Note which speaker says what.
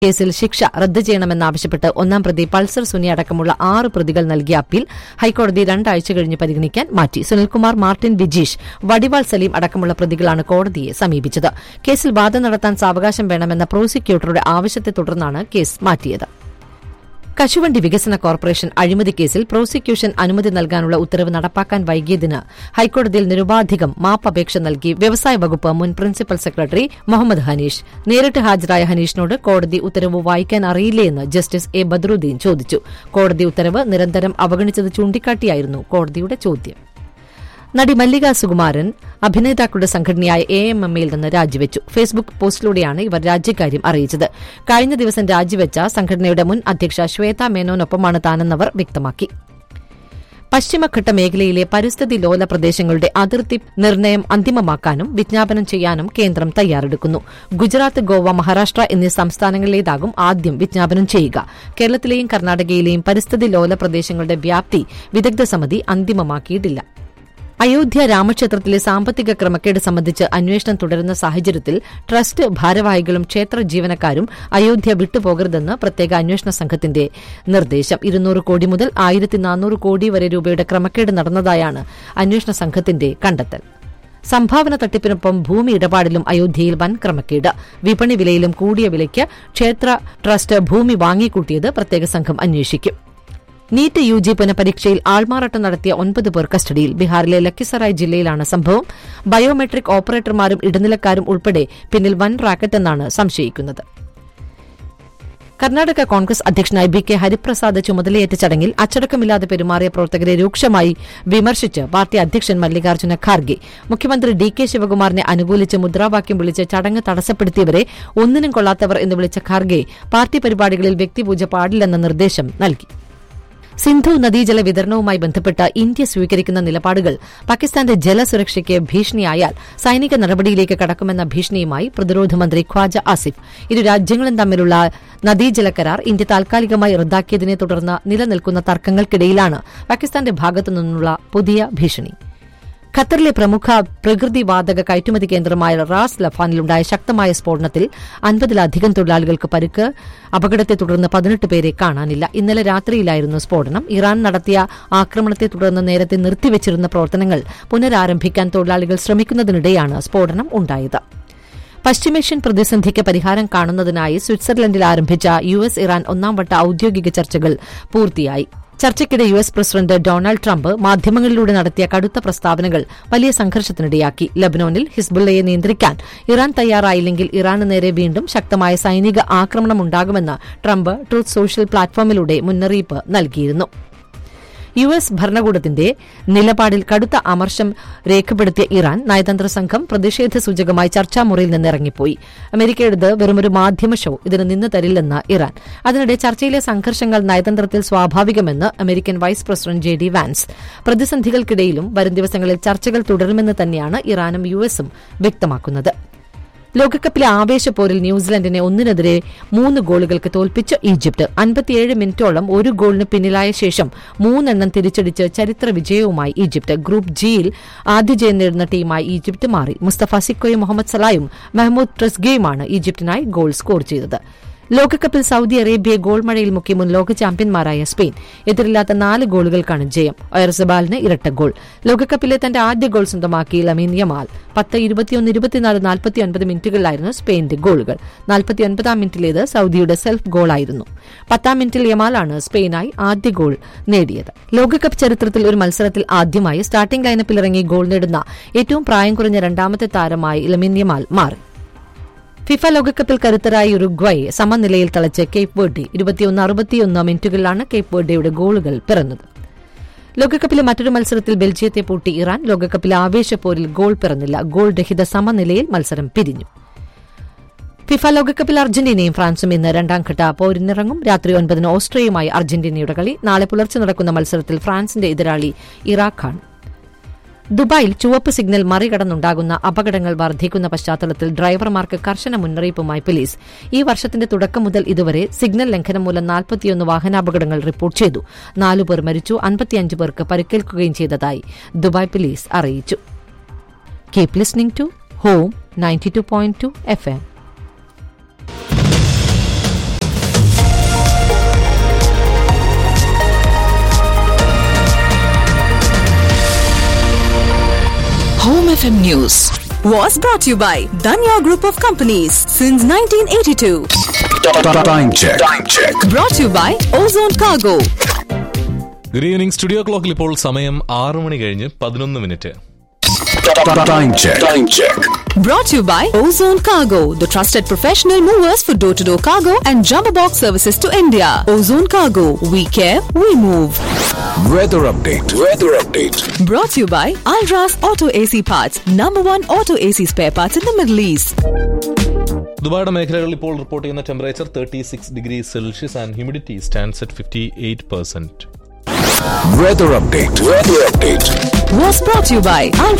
Speaker 1: കേസിൽ ശിക്ഷ റദ്ദ് ചെയ്യണമെന്നാവശ്യപ്പെട്ട് ഒന്നാം പ്രതി പൾസർ സുനി അടക്കമുള്ള ആറ് പ്രതികൾ നൽകിയ അപ്പീൽ ഹൈക്കോടതി രണ്ടാഴ്ച കഴിഞ്ഞ് പരിഗണിക്കാൻ മാറ്റി സുനിൽകുമാർ മാർട്ടിൻ ബിജീഷ് വടിവാൾ സലീം അടക്കമുള്ള പ്രതികളാണ് കോടതിയെ സമീപിച്ചത് കേസിൽ വാദം നടത്താൻ സാവകാശം വേണമെന്ന പ്രോസിക്യൂട്ടറുടെ ആവശ്യത്തെ തുടർന്നാണ് കേസ് മാറ്റിയത് കശുവണ്ടി വികസന കോർപ്പറേഷൻ അഴിമതി കേസിൽ പ്രോസിക്യൂഷൻ അനുമതി നൽകാനുള്ള ഉത്തരവ് നടപ്പാക്കാൻ വൈകിയതിന് ഹൈക്കോടതിയിൽ നിരുപാധികം മാപ്പപേക്ഷ നൽകി വ്യവസായ വകുപ്പ് മുൻ പ്രിൻസിപ്പൽ സെക്രട്ടറി മുഹമ്മദ് ഹനീഷ് നേരിട്ട് ഹാജരായ ഹനീഷിനോട് കോടതി ഉത്തരവ് വായിക്കാൻ അറിയില്ലേയെന്ന് ജസ്റ്റിസ് എ ബദ്രുദ്ദീൻ ചോദിച്ചു കോടതി ഉത്തരവ് നിരന്തരം അവഗണിച്ചത് ചൂണ്ടിക്കാട്ടിയായിരുന്നു കോടതിയുടെ ചോദ്യം നടി മല്ലിക സുകുമാരൻ അഭിനേതാക്കളുടെ സംഘടനയായ എ എം എം എയിൽ നിന്ന് രാജിവെച്ചു ഫേസ്ബുക്ക് പോസ്റ്റിലൂടെയാണ് ഇവർ രാജ്യക്കാര്യം അറിയിച്ചത് കഴിഞ്ഞ ദിവസം രാജിവെച്ച സംഘടനയുടെ മുൻ അധ്യക്ഷ ശ്വേത മേനോനൊപ്പമാണ് താനെന്നവർ വ്യക്തമാക്കി പശ്ചിമഘട്ട മേഖലയിലെ പരിസ്ഥിതി ലോല പ്രദേശങ്ങളുടെ അതിർത്തി നിർണയം അന്തിമമാക്കാനും വിജ്ഞാപനം ചെയ്യാനും കേന്ദ്രം തയ്യാറെടുക്കുന്നു ഗുജറാത്ത് ഗോവ മഹാരാഷ്ട്ര എന്നീ സംസ്ഥാനങ്ങളിലേതാകും ആദ്യം വിജ്ഞാപനം ചെയ്യുക കേരളത്തിലെയും കർണാടകയിലെയും പരിസ്ഥിതി ലോല പ്രദേശങ്ങളുടെ വ്യാപ്തി വിദഗ്ധ സമിതി അന്തിമമാക്കിയിട്ടില്ല അയോധ്യ രാമക്ഷേത്രത്തിലെ സാമ്പത്തിക ക്രമക്കേട് സംബന്ധിച്ച് അന്വേഷണം തുടരുന്ന സാഹചര്യത്തിൽ ട്രസ്റ്റ് ഭാരവാഹികളും ക്ഷേത്ര ജീവനക്കാരും അയോധ്യ വിട്ടുപോകരുതെന്ന് പ്രത്യേക അന്വേഷണ സംഘത്തിന്റെ നിർദ്ദേശം ഇരുന്നൂറ് കോടി മുതൽ ആയിരത്തി നാനൂറ് കോടി വരെ രൂപയുടെ ക്രമക്കേട് നടന്നതായാണ് അന്വേഷണ സംഘത്തിന്റെ കണ്ടെത്തൽ സംഭാവന തട്ടിപ്പിനൊപ്പം ഭൂമി ഇടപാടിലും അയോധ്യയിൽ വൻ ക്രമക്കേട് വിപണി വിലയിലും കൂടിയ വിലയ്ക്ക് ക്ഷേത്ര ട്രസ്റ്റ് ഭൂമി വാങ്ങിക്കൂട്ടിയത് പ്രത്യേക സംഘം അന്വേഷിക്കും നീറ്റ് യു ജി പുനഃപരീക്ഷയിൽ ആൾമാറാട്ടം നടത്തിയ ഒൻപത് പേർ കസ്റ്റഡിയിൽ ബീഹാറിലെ ലക്കിസറായ് ജില്ലയിലാണ് സംഭവം ബയോമെട്രിക് ഓപ്പറേറ്റർമാരും ഇടനിലക്കാരും ഉൾപ്പെടെ പിന്നിൽ വൻ റാക്കറ്റെന്നാണ് സംശയിക്കുന്നത് കർണാടക കോൺഗ്രസ് അധ്യക്ഷനായി ബി കെ ഹരിപ്രസാദ് ചുമതലയേറ്റ ചടങ്ങിൽ അച്ചടക്കമില്ലാതെ പെരുമാറിയ പ്രവർത്തകരെ രൂക്ഷമായി വിമർശിച്ച് പാർട്ടി അധ്യക്ഷൻ മല്ലികാർജ്ജുന ഖാർഗെ മുഖ്യമന്ത്രി ഡി കെ ശിവകുമാറിനെ അനുകൂലിച്ച് മുദ്രാവാക്യം വിളിച്ച് ചടങ്ങ് തടസ്സപ്പെടുത്തിയവരെ ഒന്നിനും കൊള്ളാത്തവർ എന്ന് വിളിച്ച ഖാർഗെ പാർട്ടി പരിപാടികളിൽ വ്യക്തിപൂജ പാടില്ലെന്ന നിർദ്ദേശം നൽകി സിന്ധു നദീജല വിതരണവുമായി ബന്ധപ്പെട്ട് ഇന്ത്യ സ്വീകരിക്കുന്ന നിലപാടുകൾ പാകിസ്ഥാന്റെ ജലസുരക്ഷയ്ക്ക് ഭീഷണിയായാൽ സൈനിക നടപടിയിലേക്ക് കടക്കുമെന്ന ഭീഷണിയുമായി പ്രതിരോധ മന്ത്രി ഖ്വാജ ആസിഫ് ഇരു രാജ്യങ്ങളും തമ്മിലുള്ള നദീജല കരാർ ഇന്ത്യ താൽക്കാലികമായി റദ്ദാക്കിയതിനെ തുടർന്ന് നിലനിൽക്കുന്ന തർക്കങ്ങൾക്കിടയിലാണ് പാകിസ്ഥാന്റെ ഭാഗത്തുനിന്നുള്ള പുതിയ ഭീഷണി ഖത്തറിലെ പ്രമുഖ പ്രകൃതിവാതക കയറ്റുമതി കേന്ദ്രമായ റാസ് ലഫാനിലുണ്ടായ ശക്തമായ സ്ഫോടനത്തിൽ അൻപതിലധികം തൊഴിലാളികൾക്ക് പരിക്ക് അപകടത്തെ തുടർന്ന് പതിനെട്ട് പേരെ കാണാനില്ല ഇന്നലെ രാത്രിയിലായിരുന്നു സ്ഫോടനം ഇറാൻ നടത്തിയ ആക്രമണത്തെ തുടർന്ന് നേരത്തെ നിർത്തിവച്ചിരുന്ന പ്രവർത്തനങ്ങൾ പുനരാരംഭിക്കാൻ തൊഴിലാളികൾ ശ്രമിക്കുന്നതിനിടെയാണ് സ്ഫോടനം ഉണ്ടായത് പശ്ചിമേഷ്യൻ പ്രതിസന്ധിക്ക് പരിഹാരം കാണുന്നതിനായി സ്വിറ്റ്സർലൻഡിൽ ആരംഭിച്ച യു എസ് ഇറാൻ ഒന്നാംവട്ട ഔദ്യോഗിക ചർച്ചകൾ പൂർത്തിയായി ചർച്ചയ്ക്കിടെ U S president Donald Trump മാധ്യമങ്ങളിലൂടെ നടത്തിയ കടുത്ത പ്രസ്താവനകൾ വലിയ സംഘർഷത്തിനിടയാക്കി ലബനോനിൽ ഹിസ്ബുള്ളയെ നിയന്ത്രിക്കാൻ ഇറാൻ തയ്യാറായില്ലെങ്കിൽ ഇറാന് നേരെ വീണ്ടും ശക്തമായ സൈനിക ആക്രമണമുണ്ടാകുമെന്ന് ട്രംപ് ട്രൂത്ത് സോഷ്യൽ പ്ലാറ്റ്ഫോമിലൂടെ മുന്നറിയിപ്പ് നൽകിയിരുന്നു യു എസ് ഭരണകൂടത്തിന്റെ നിലപാടിൽ കടുത്ത അമർഷം രേഖപ്പെടുത്തിയ ഇറാൻ നയതന്ത്ര സംഘം പ്രതിഷേധ സൂചകമായി ചർച്ചാമുറിയിൽ നിന്ന് ഇറങ്ങിപ്പോയി അമേരിക്കയുടേത് വെറുമൊരു മാധ്യമ ഷോ ഇതിന് നിന്ന് തരില്ലെന്ന് ഇറാൻ അതിനിടെ ചർച്ചയിലെ സംഘർഷങ്ങൾ നയതന്ത്രത്തിൽ സ്വാഭാവികമെന്ന് American vice president J D Vance പ്രതിസന്ധികൾക്കിടയിലും വരും ദിവസങ്ങളിൽ ചർച്ചകൾ തുടരുമെന്ന് തന്നെയാണ് ഇറാനും യു എസും വ്യക്തമാക്കുന്നത് ലോകകപ്പിലെ ആവേശപ്പോരിൽ ന്യൂസിലൻഡിനെ ഒന്നിനെതിരെ മൂന്ന് ഗോളുകൾക്ക് തോൽപ്പിച്ച് ഈജിപ്ത് അൻപത്തിയേഴ് മിനിറ്റോളം ഒരു ഗോളിന് പിന്നിലായ ശേഷം മൂന്നെണ്ണം തിരിച്ചടിച്ച് ചരിത്ര വിജയവുമായി ഈജിപ്ത് ഗ്രൂപ്പ് ജിയിൽ ആദ്യ ജയം നേടുന്ന ടീമായി ഈജിപ്ത് മാറി മുസ്തഫ സിക്കോയും മുഹമ്മദ് സലായും മെഹമ്മൂദ് ട്രസ്ഗയുമാണ് ഈജിപ്തിനായി ഗോൾ സ്കോർ ചെയ്തത് ലോകകപ്പിൽ സൌദി അറേബ്യയെ ഗോൾ മഴയിൽ മുക്കി മുൻ ലോക ചാമ്പ്യന്മാരായ സ്പെയിൻ എതിരില്ലാത്ത നാല് ഗോളുകൾക്കാണ് ജയം ഒയർസബാലിന് ഇരട്ട ഗോൾ ലോകകപ്പിലെ തന്റെ ആദ്യ ഗോൾ സ്വന്തമാക്കി ലമീൻ യമാൽ പത്ത് ഇരുപത്തിയൊന്ന് ഇരുപത്തിനാല് നാൽപ്പത്തിയൊൻപത് മിനിറ്റുകളിലായിരുന്നു സ്പെയിന്റെ ഗോളുകൾ നാൽപ്പത്തിയൊൻപതാം മിനിറ്റിലേത് സൌദിയുടെ സെൽഫ് ഗോളായിരുന്നു പത്താം മിനിറ്റിൽ യമാലാണ് സ്പെയിനായി ആദ്യ ഗോൾ നേടിയത് ലോകകപ്പ് ചരിത്രത്തിൽ ഒരു മത്സരത്തിൽ ആദ്യമായി സ്റ്റാർട്ടിംഗ് ലൈനപ്പിൽ ഇറങ്ങി ഗോൾ നേടുന്ന ഏറ്റവും പ്രായം കുറഞ്ഞ രണ്ടാമത്തെ താരമായി ലമീൻ യമാൽ മാറി ഫിഫ ലോകകപ്പിൽ കരുത്തരായ ഉറുഗ്വയെ സമനിലയിൽ തളച്ച് കേപ്പ് വേർഡെ ഇരുപത്തിയൊന്ന് അറുപത്തിയൊന്ന് മിനിറ്റുകളിലാണ് കേപ്പ് വേർഡെയുടെ ഗോളുകൾ പിറന്നത് ലോകകപ്പിലെ മറ്റൊരു മത്സരത്തിൽ ബെൽജിയത്തെ പൂട്ടി ഇറാൻ ലോകകപ്പിലെ ആവേശപ്പോരിൽ ഗോൾ പിറന്നില്ല ഗോൾ രഹിത സമനിലയിൽ മത്സരം പിരിഞ്ഞു ഫിഫ ലോകകപ്പിൽ അർജന്റീനയും ഫ്രാൻസും ഇന്ന് രണ്ടാംഘട്ട പോരിനിറങ്ങും രാത്രി ഒൻപതിന് ഓസ്ട്രിയയുമായി അർജന്റീനയുടെ കളി നാളെ പുലർച്ചെ നടക്കുന്ന മത്സരത്തിൽ ഫ്രാൻസിന്റെ എതിരാളി ഇറാഖാണ് ദുബായിൽ ചുവപ്പ് സിഗ്നൽ മറികടന്നുണ്ടാകുന്ന അപകടങ്ങൾ വർദ്ധിക്കുന്ന പശ്ചാത്തലത്തിൽ ഡ്രൈവർമാർക്ക് കർശന മുന്നറിയിപ്പുമായി പോലീസ് ഈ വർഷത്തിന്റെ തുടക്കം മുതൽ ഇതുവരെ സിഗ്നൽ ലംഘനം മൂലം നാൽപ്പത്തിയൊന്ന് വാഹനാപകടങ്ങൾ റിപ്പോർട്ട് ചെയ്തു നാലുപേർ മരിച്ചു അൻപത്തിയഞ്ച് പേർക്ക് പരിക്കേൽക്കുകയും ചെയ്തതായി ദുബായ് പോലീസ് അറിയിച്ചു keep listening to home ninety two point two F M
Speaker 2: FM News was brought to you by Danya Group of Companies since 1982.
Speaker 3: Time check. Time check.
Speaker 2: Brought to you by Ozone Cargo.
Speaker 4: Good evening studio ക്ലോക്കിൽ ഇപ്പോൾ സമയം ആറു മണി കഴിഞ്ഞ് പതിനൊന്ന് minute
Speaker 3: Time check. Time check.
Speaker 2: Brought to you by Ozone Cargo, the trusted professional movers for door to door cargo and jumbo box services to India. Ozone Cargo, we care, we move.
Speaker 3: Weather update. Weather update.
Speaker 2: Brought to you by Alras Auto AC Parts, number one auto AC spare parts in the Middle East.
Speaker 4: ദുബായുടെ മേഖലകളിൽ ഇപ്പോൾ report ചെയ്യുന്ന temperature thirty six degree Celsius and humidity stands at fifty eight percent
Speaker 3: Weather update. Weather update.
Speaker 2: Was brought to you by Alras